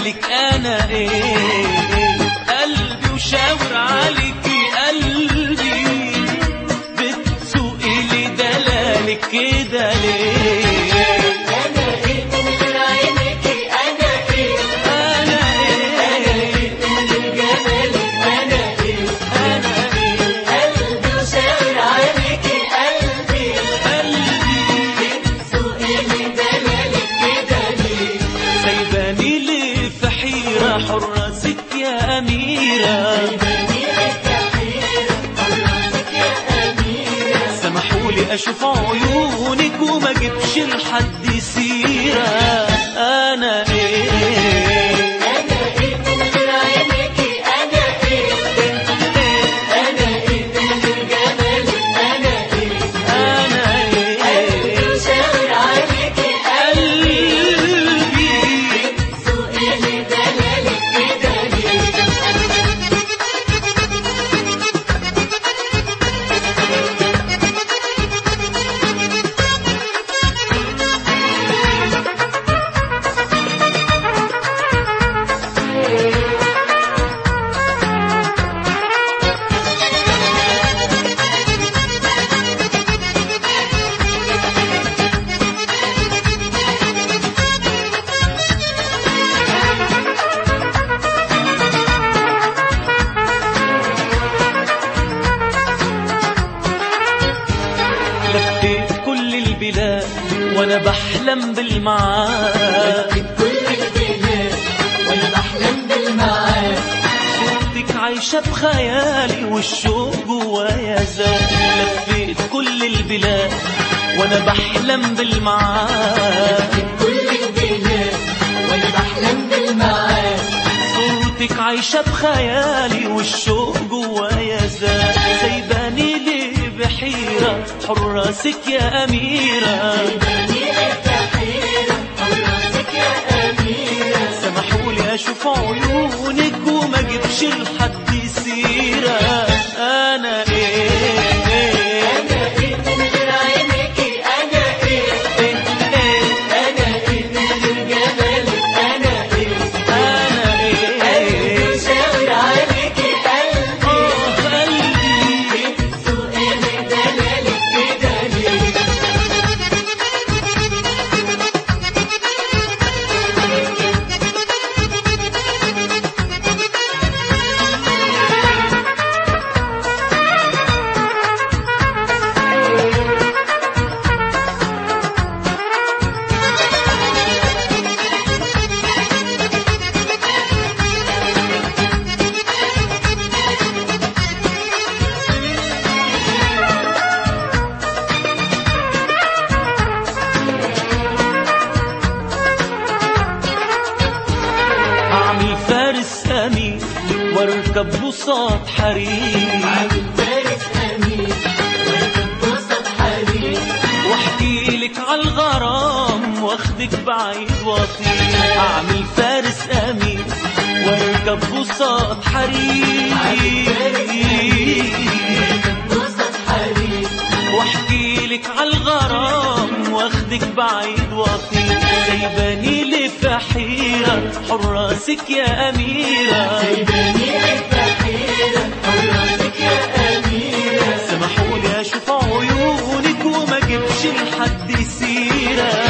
جمالك انا ايه قلبي وشاور عليكي قلبي بتسوقي لي دلالك كده ليه انا ايه من غير عينيكي انا ايه انا ايه من جمالك انا ايه انا ايه قلبي وشاور عليكي قلبي قلبي سوقي دلالك كده ليه سايباني ليه في حيرة حراسك يا أميرة بنيتك يا حيرة حرصك يا أميرة سمحولي أشوف عيونك وما جبش لحد سيرة أنا إيه أنا إيه من غير عينيكي أنا إيه أنا إيه من غير جمالك أنا إيه أنا قلبي إيه وشاور عليكي قلبي سوقي دلالك كده ليه لفيت كل البلاد وأنا بحلم بالمعاد كل البلاد وأنا بحلم بالمعاد صورتك عايشة بخيالي والشوق جوايا زاد لفيت كل البلاد وانا بحلم بالمعاد كل البلاد وأنا بحلم بالمعاد صورتك عايشة بخيالي والشوق جوايا زاد سايباني ليه بحيرة حراسك يا أميرة بنيتك يا حيرة حرصك يا أميرة سمحولي أشوف عيونك وما جبش لحد سيرة أنا إيه أنا إيه من غير عينيكي أنا إيه إيه إيه أنا إيه من غير جمالك أنا إيه أنا إيه قلبي وشاور عليكي قلبي قلبي سوقي دلالك كده ليه أعمل فارس أمين واركب بساط حرير عامل فارس أمين وتتبسط حبيب واحكي لك على الغرام واخدك بعيد واطير أعمل فارس أمين واركب بساط حرير تتبسط حبيب واحكي لك على الغرام واخدك بعيد واطير سايباني ليه في حيرة حراسك يا أميرة بنيتك يا حيرة حرصك يا أميرة سمحولي اشوف عيونك وما جبش لحد سيره